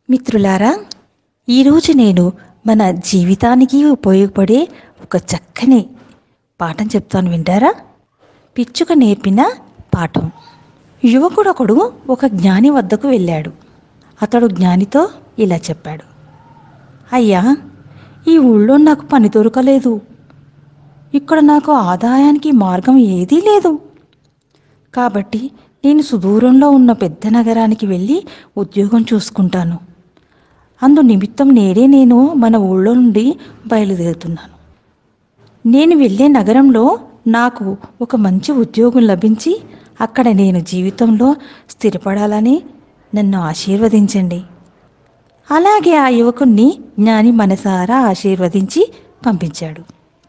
మిత్రులారా ఈరోజు నేను మన జీవితానికి ఉపయోగపడే ఒక చక్కని పాఠం చెప్తాను వింటారా పిచ్చుక నేర్పిన పాఠం యువకుడొకడు ఒక జ్ఞాని వద్దకు వెళ్ళాడు అతడు జ్ఞానితో ఇలా చెప్పాడు అయ్యా ఈ ఊళ్ళో నాకు పని దొరకలేదు ఇక్కడ నాకు ఆదాయానికి మార్గం ఏదీ లేదు కాబట్టి నేను సుదూరంలో ఉన్న పెద్ద నగరానికి వెళ్ళి ఉద్యోగం చూసుకుంటాను అందు నిమిత్తం నేడే నేను మన ఊళ్ళో నుండి బయలుదేరుతున్నాను నేను వెళ్ళే నగరంలో నాకు ఒక మంచి ఉద్యోగం లభించి అక్కడ నేను జీవితంలో స్థిరపడాలని నన్ను ఆశీర్వదించండి అలాగే ఆ యువకుణ్ణి జ్ఞాని మనసారా ఆశీర్వదించి పంపించాడు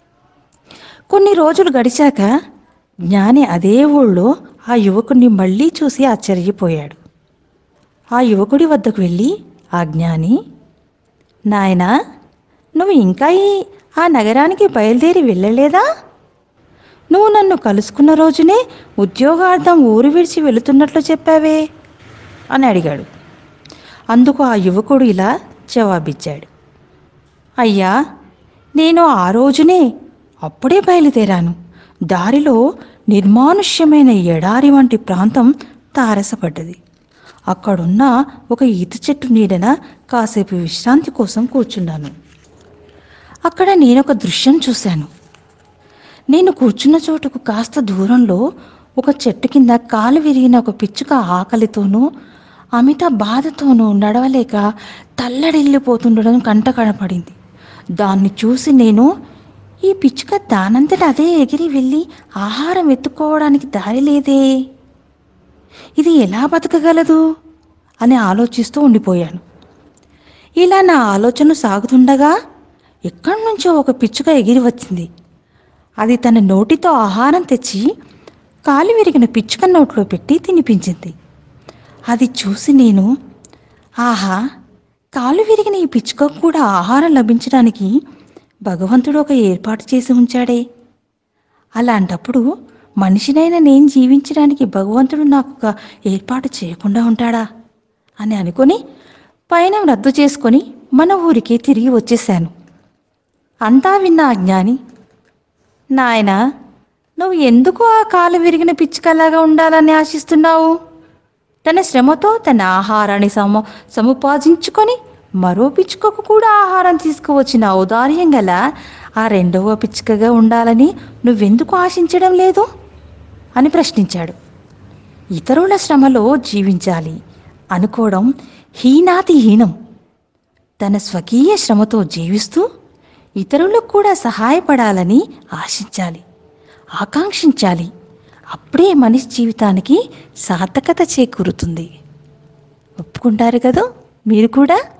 కొన్ని రోజులు గడిచాక జ్ఞాని అదే ఊళ్ళో ఆ యువకుడిని మళ్ళీ చూసి ఆశ్చర్యపోయాడు ఆ యువకుడి వద్దకు వెళ్ళి ఆ జ్ఞాని నాయనా నువ్వు ఇంకా ఈ ఆ నగరానికి బయలుదేరి వెళ్ళలేదా నువ్వు నన్ను కలుసుకున్న రోజునే ఉద్యోగార్థం ఊరు విడిచి వెళుతున్నట్లు చెప్పావే అని అడిగాడు అందుకు ఆ యువకుడు ఇలా జవాబిచ్చాడు అయ్యా నేను ఆ రోజునే అప్పుడే బయలుదేరాను దారిలో నిర్మానుష్యమైన ఎడారి వంటి ప్రాంతం తారసపడ్డది అక్కడున్న ఒక ఈత చెట్టు నీడన కాసేపు విశ్రాంతి కోసం కూర్చున్నాను అక్కడ నేనొక దృశ్యం చూశాను నేను కూర్చున్న చోటుకు కాస్త దూరంలో ఒక చెట్టు కింద కాలు విరిగిన ఒక పిచ్చుక ఆకలితోనూ అమిత బాధతోనూ నడవలేక తల్లడిల్లిపోతుండడం కంట కనపడింది దాన్ని చూసి నేను ఈ పిచ్చుక దానంతట అదే ఎగిరి వెళ్ళి ఆహారం ఎత్తుకోవడానికి దారి లేదే ఇది ఎలా బతకగలదు అని ఆలోచిస్తూ ఉండిపోయాను ఇలా నా ఆలోచన సాగుతుండగా ఎక్కడి నుంచో ఒక పిచ్చుక ఎగిరి వచ్చింది అది తన నోటితో ఆహారం తెచ్చి కాలు విరిగిన పిచ్చుక నోట్లో పెట్టి తినిపించింది అది చూసి నేను ఆహా కాలు విరిగిన ఈ పిచ్చుకకు కూడా ఆహారం లభించడానికి భగవంతుడు ఒక ఏర్పాటు చేసి ఉంచాడే అలాంటప్పుడు మనిషినైనా నేను జీవించడానికి భగవంతుడు నాకు ఒక ఏర్పాటు చేయకుండా ఉంటాడా అని అనుకొని పయనం రద్దు చేసుకొని మన ఊరికి తిరిగి వచ్చేశాను అంతా విన్న ఆ జ్ఞాని నాయనా నువ్వు ఎందుకు ఆ కాలు విరిగిన పిచ్చుకలాగా ఉండాలని ఆశిస్తున్నావు తన శ్రమతో తన ఆహారాన్ని సమ సముపార్జించుకొని మరో పిచ్చుకకు కూడా ఆహారం తీసుకువచ్చిన ఔదార్యం గల ఆ రెండవ పిచ్చుకగా ఉండాలని నువ్వెందుకు ఆశించడం లేదు అని ప్రశ్నించాడు ఇతరుల శ్రమలో జీవించాలి అనుకోవడం హీనాతి హీనం తన స్వకీయ శ్రమతో జీవిస్తూ ఇతరులకు కూడా సహాయపడాలని ఆశించాలి ఆకాంక్షించాలి అప్పుడే మనిషి జీవితానికి సార్థకత చేకూరుతుంది ఒప్పుకుంటారు కదా మీరు కూడా